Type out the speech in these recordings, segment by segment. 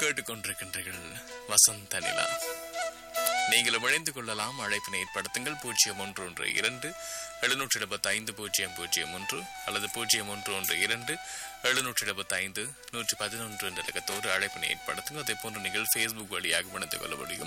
கேட்டுக்கொண்டிருக்கின்றீர்கள் வசந்த நிலா நீங்களும் இணைந்து கொள்ளலாம் அழைப்பினை ஏற்படுத்துங்கள் பூஜ்ஜியம் ஒன்று ஒன்று இரண்டு எழுநூற்றி எழுபத்தி ஐந்து பூஜ்ஜியம் பூஜ்ஜியம் ஒன்று அல்லது பூஜ்ஜியம் ஒன்று ஒன்று இரண்டு எழுநூற்றி எழுபத்தி ஐந்து நூற்றி பதினொன்று என்ற இலக்கத்தோடு அழைப்பினை ஏற்படுத்துங்கள் அதே போன்று நீங்கள் ஃபேஸ்புக் வழியாக இணைந்து கொள்ள முடியும்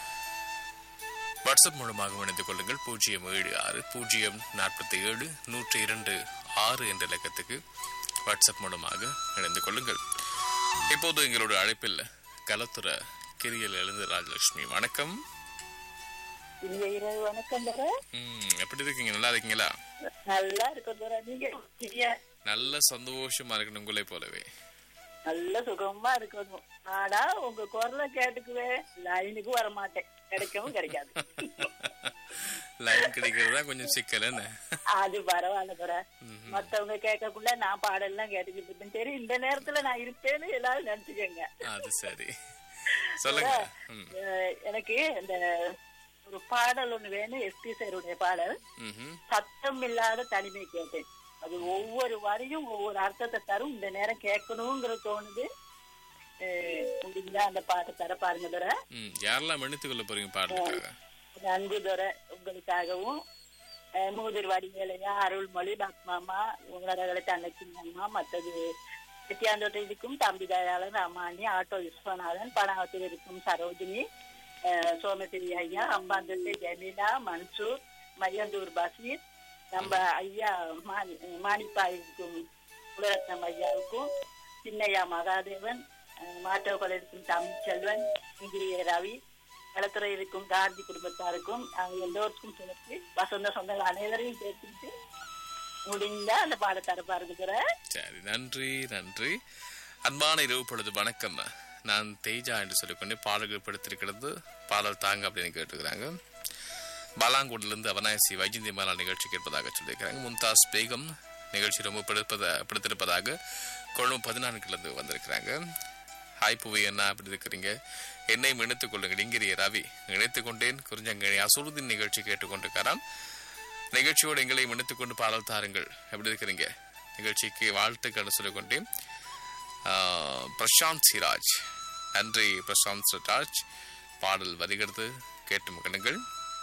வாட்ஸ்அப் மூலமாக இணைந்து கொள்ளுங்கள் பூஜ்ஜியம் ஏழு ஆறு பூஜ்ஜியம் நாற்பத்தி ஏழு நூற்றி இரண்டு ஆறு என்ற இலக்கத்துக்கு வாட்ஸ்அப் மூலமாக இணைந்து கொள்ளுங்கள் இப்போது எங்களோட அழைப்பில் கலத்துற கிரியல் எழுந்து ராஜலட்சுமி வணக்கம் இங்க இரவு வணக்கம் தர ம், எப்படி இருக்கீங்க நல்லா இருக்கீங்களா நல்லா இருக்கும் தர நீங்க சரியா நல்ல சந்தோஷமா இருக்கணும் உங்களை போலவே நல்ல சுகமா இருக்கணும் ஆனா உங்க குரலை கேட்டுக்குவே லைனுக்கு வர மாட்டேன் கிடைக்கவும் கிடைக்காது லைன் கிடைக்கிறது தான் கொஞ்சம் சிக்கல் என்ன அது பரவாயில்ல தர மத்தவங்க கேட்கக்குள்ள நான் பாடல்லாம் கேட்டுக்கிட்டு இருப்பேன் சரி இந்த நேரத்துல நான் இருப்பேன்னு எல்லாரும் நினைச்சுக்கோங்க அது சரி சொல்லுங்க ம் அஹ் எனக்கு இந்த ஒரு பாடல் ஒண்ணு வேணும் எஸ்பி சாருடைய பாடல் ம்ஹும். சத்தம் இல்லாத தனிமை கேட்டேன் அது ஒவ்வொரு வரியும் ஒவ்வொரு அர்த்தத்தை தரும் இந்த நேரம் கேட்கணுங்கிற தோணுது அஹ் முடிஞ்சா அந்த பாட்டை தர பாருங்க தர ம் யாரெல்லாம் மன்னித்துக் கொள்ள போறீங்க பாடுறதுக்காக அன்பு தர உங்களுக்காகவும் அஹ் மூதிர் வடிவேலையா அருள்மொழி பத்மாமா உங்களோட தங்கச்சி அம்மா மற்றது நித்யாந்தோட்டம் இருக்கும் தம்பி தயாளன் அம்மானி ஆட்டோ விஸ்வநாதன் பணாவத்தில் இருக்கும் சரோஜினி அஹ் சோமசிரி ஐயா அம்பாந்தத்தை ஜமீலா மன்சூர் மையந்தூர் பசீர் நம்ம ஐயா மாணி மாணிப்பாய் இருக்கும் குலரத்னம் ஐயாவுக்கும் சின்னையா மகாதேவன் அஹ் மாற்றோக்கல் இருக்கும் தமிழ்ச்செல்வன் இங்கிரிய ரவி களத்துறை இருக்கும் காந்தி குடும்பத்தாருக்கும் அவங்க எல்லோருக்கும் சேர்த்து வசந்த சொந்தங்கள் அனைவரையும் சேர்த்துட்டு முடிந்தா அந்த பாடத்தர பாருங்க சரி நன்றி நன்றி அன்பான இரவு பொழுது வணக்கம் நான் தேஜா என்று சொல்லிக்கொண்டு பாடல்கள் படுத்திருக்கிறது பாடல் தாங்க அப்படின்னு கேட்டுக்கிறாங்க பாலாங்கோட்டிலிருந்து அவனாசி வைஜந்தி மாலா நிகழ்ச்சி கேட்பதாக சொல்லியிருக்கிறாங்க மும்தாஸ் பேகம் நிகழ்ச்சி ரொம்ப பிடிப்பத பிடித்திருப்பதாக கொழும்பு பதினான்குலேருந்து வந்திருக்கிறாங்க ஹாய் புவி என்ன அப்படி இருக்கிறீங்க என்னையும் இணைத்துக் கொள்ளுங்கள் இங்கிரிய ரவி இணைத்துக் கொண்டேன் குறிஞ்சங்கனி அசுருதின் நிகழ்ச்சி கேட்டுக்கொண்டிருக்கிறான் நிகழ்ச்சியோடு எங்களையும் இணைத்துக் கொண்டு பாடல் தாருங்கள் எப்படி இருக்கிறீங்க நிகழ்ச்சிக்கு வாழ்த்துக்கள் சொல்லிக்கொண்டேன் ஆஹ், பிரசாந்த் சிராஜ் நன்றி பிரசாந்த் சிராஜ் பாடல் வருகிறது கேட்டு மகனுங்கள்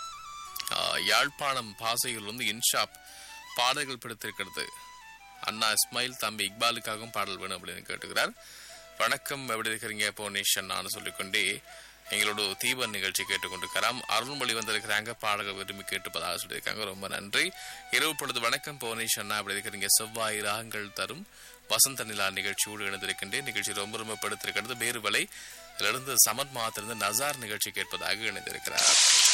ஆஹ், யாழ்ப்பாணம் பாசையில் வந்து இன்ஷாப் பாடல்கள் பிடித்திருக்கிறது அண்ணா இஸ்மாயில் தம்பி இக்பாலுக்காகவும் பாடல் வேணும் அப்படின்னு கேட்டுக்கிறார் வணக்கம் எப்படி இருக்கிறீங்க போனேஷன் நான் சொல்லிக்கொண்டே எங்களோட தீபன் நிகழ்ச்சி கேட்டுக்கொண்டிருக்கிறாம் அருள்மொழி வந்திருக்கிறாங்க பாடல்கள் விரும்பி கேட்டுப்பதாக சொல்லியிருக்காங்க ரொம்ப நன்றி இரவு பொழுது வணக்கம் போனேஷ் அண்ணா எப்படி இருக்கிறீங்க செவ்வாய் ராகங்கள் தரும் வசந்த நிலா நிகழ்ச்சியோடு இணைந்திருக்கின்றேன் நிகழ்ச்சி ரொம்ப ரொம்ப படுத்திருக்கிறது வேறுவலை இருந்து சமத் மாத்திருந்து நசார் நிகழ்ச்சி கேட்பதாக இணைந்திருக்கிறார்